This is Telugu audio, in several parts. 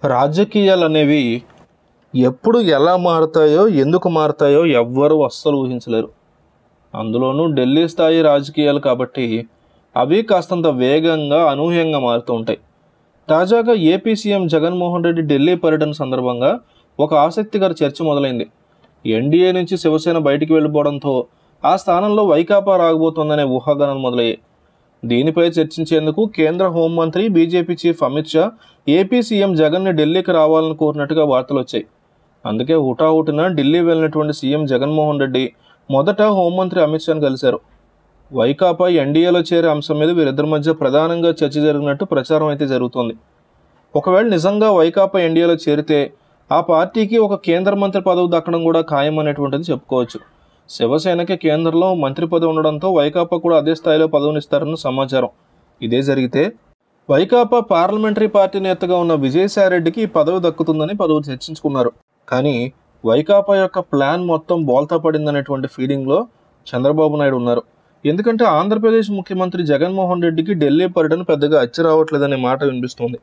రాజకీయాలు అనేవి ఎప్పుడు ఎలా మారుతాయో ఎందుకు మారుతాయో ఎవ్వరూ అస్సలు ఊహించలేరు అందులోనూ ఢిల్లీ స్థాయి రాజకీయాలు కాబట్టి అవి కాస్తంత వేగంగా అనూహ్యంగా మారుతూ ఉంటాయి తాజాగా ఏపీ సీఎం జగన్మోహన్ రెడ్డి ఢిల్లీ పర్యటన సందర్భంగా ఒక ఆసక్తికర చర్చ మొదలైంది ఎన్డీఏ నుంచి శివసేన బయటికి వెళ్ళిపోవడంతో ఆ స్థానంలో వైకాపా రాగబోతోందనే ఊహాగానాలు మొదలయ్యాయి దీనిపై చర్చించేందుకు కేంద్ర హోంమంత్రి BJP chief Amit Shah AP CM జగన్ని ఢిల్లీకి రావాలని కోరినట్టుగా వార్తలు వచ్చాయి అందుకే హుటాహుటిన ఢిల్లీ వెళ్ళినటువంటి సీఎం జగన్మోహన్ రెడ్డి మొదట హోంమంత్రి అమిత్ షాను కలిశారు వైకాపా ఎన్డీఏలో చేరే అంశం మీద వీరిద్దరి మధ్య ప్రధానంగా చర్చ జరిగినట్టు ప్రచారం అయితే జరుగుతోంది ఒకవేళ నిజంగా వైకాపా ఎన్డీఏలో చేరితే ఆ పార్టీకి ఒక కేంద్ర మంత్రి పదవి దక్కడం కూడా ఖాయం అనేటువంటిది చెప్పుకోవచ్చు శివసేనకి కేంద్రంలో మంత్రి పదవి ఉండడంతో వైకాపా కూడా అదే స్థాయిలో పదవినిస్తారన్న సమాచారం ఇదే జరిగితే వైకాపా పార్లమెంటరీ పార్టీ నేతగా ఉన్న విజయసాయిరెడ్డికి ఈ పదవి దక్కుతుందని పలువురు చర్చించుకున్నారు కానీ వైకాపా యొక్క ప్లాన్ మొత్తం బోల్తా పడిందనేటువంటి ఫీలింగ్లో చంద్రబాబు నాయుడు ఉన్నారు ఎందుకంటే ఆంధ్రప్రదేశ్ ముఖ్యమంత్రి జగన్మోహన్ రెడ్డికి ఢిల్లీ పర్యటన పెద్దగా అచ్చి రావట్లేదనే మాట వినిపిస్తోంది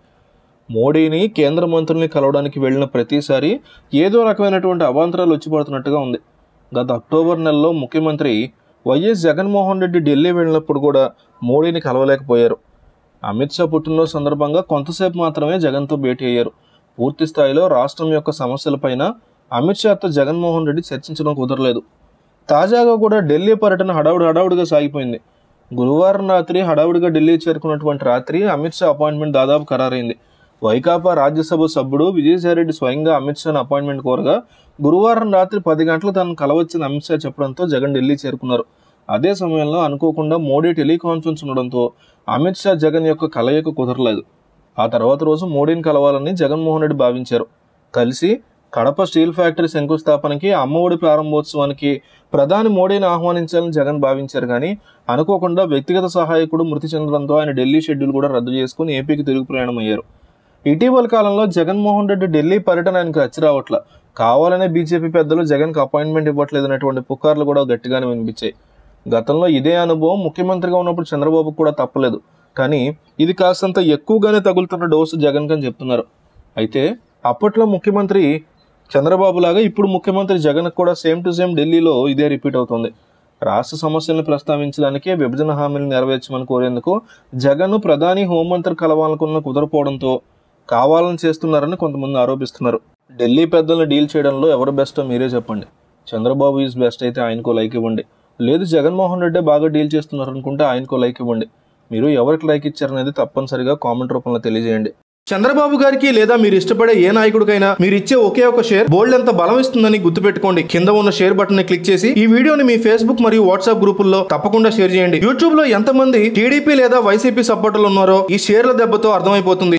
మోడీని కేంద్ర మంత్రుల్ని కలవడానికి వెళ్ళిన ప్రతిసారి ఏదో రకమైనటువంటి అవాంతరాలు వచ్చి పడుతున్నట్టుగా ఉంది గత అక్టోబర్ నెలలో ముఖ్యమంత్రి వైఎస్ జగన్మోహన్ రెడ్డి ఢిల్లీ వెళ్ళినప్పుడు కూడా మోడీని కలవలేకపోయారు అమిత్ షా పుట్టినరోజు సందర్భంగా కొంతసేపు మాత్రమే జగన్తో భేటీ అయ్యారు పూర్తి స్థాయిలో రాష్ట్రం యొక్క సమస్యలపైన అమిత్ షాతో జగన్మోహన్ రెడ్డి చర్చించడం కుదరలేదు తాజాగా కూడా ఢిల్లీ పర్యటన హడావుడి హడావుడిగా సాగిపోయింది గురువారం రాత్రి హడావుడిగా ఢిల్లీ చేరుకున్నటువంటి రాత్రి అమిత్ షా అపాయింట్మెంట్ దాదాపు ఖరారైంది వైకాపా రాజ్యసభ సభ్యుడు విజయసాయిరెడ్డి స్వయంగా అమిత్ షాను అపాయింట్మెంట్ కోరగా గురువారం రాత్రి పది గంటలు తనను కలవచ్చని అమిత్ షా చెప్పడంతో జగన్ ఢిల్లీ చేరుకున్నారు అదే సమయంలో అనుకోకుండా మోడీ టెలికాన్ఫరెన్స్ ఉండడంతో అమిత్ షా జగన్ యొక్క కలయిక కుదరలేదు ఆ తర్వాత రోజు మోడీని కలవాలని జగన్మోహన్ రెడ్డి భావించారు కలిసి కడప స్టీల్ ఫ్యాక్టరీ శంకుస్థాపనకి అమ్మఒడి ప్రారంభోత్సవానికి ప్రధాని మోడీని ఆహ్వానించాలని జగన్ భావించారు కానీ అనుకోకుండా వ్యక్తిగత సహాయకుడు మృతి చెందడంతో ఆయన ఢిల్లీ షెడ్యూల్ కూడా రద్దు చేసుకుని ఏపీకి తిరుగు ప్రయాణం అయ్యారు ఇటీవల కాలంలో జగన్మోహన్ రెడ్డి ఢిల్లీ పర్యటన ఆయనకు వచ్చి రావట్ల కావాలనే బీజేపీ పెద్దలు జగన్కి అపాయింట్మెంట్ ఇవ్వట్లేదు అనేటువంటి పుకార్లు కూడా గట్టిగానే వినిపించాయి గతంలో ఇదే అనుభవం ముఖ్యమంత్రిగా ఉన్నప్పుడు చంద్రబాబుకు కూడా తప్పలేదు కానీ ఇది కాస్తంత ఎక్కువగానే తగులుతున్న డోసు జగన్ అని చెప్తున్నారు అయితే అప్పట్లో ముఖ్యమంత్రి చంద్రబాబు లాగా ఇప్పుడు ముఖ్యమంత్రి జగన్ కూడా సేమ్ టు సేమ్ ఢిల్లీలో ఇదే రిపీట్ అవుతుంది రాష్ట్ర సమస్యలను ప్రస్తావించడానికే విభజన హామీలు నెరవేర్చమని కోరేందుకు జగన్ ప్రధాని హోంమంత్రి కలవాలనుకున్న కుదరపోవడంతో కావాలని చేస్తున్నారని కొంతమంది ఆరోపిస్తున్నారు ఢిల్లీ పెద్దలను డీల్ చేయడంలో ఎవరు బెస్టో మీరే చెప్పండి చంద్రబాబు ఈజ్ బెస్ట్ అయితే ఆయనకో లైక్ ఇవ్వండి లేదు జగన్మోహన్ రెడ్డి బాగా డీల్ చేస్తున్నారు అనుకుంటే ఆయనకో లైక్ ఇవ్వండి మీరు ఎవరికి లైక్ ఇచ్చారనేది తప్పనిసరిగా కామెంట్ రూపంలో తెలియజేయండి చంద్రబాబు గారికి లేదా మీరు ఇష్టపడే ఏ నాయకుడికైనా మీరు ఇచ్చే ఒకే ఒక షేర్ బోల్డ్ ఎంత బలం ఇస్తుందని గుర్తుపెట్టుకోండి కింద ఉన్న షేర్ బటన్ ని క్లిక్ చేసి ఈ వీడియోని మీ ఫేస్బుక్ మరియు వాట్సాప్ గ్రూపుల్లో తప్పకుండా షేర్ చేయండి యూట్యూబ్ లో ఎంతమంది టీడీపీ లేదా వైసీపీ సపోర్టర్లు ఉన్నారో ఈ షేర్ల దెబ్బతో అర్థమైపోతుంది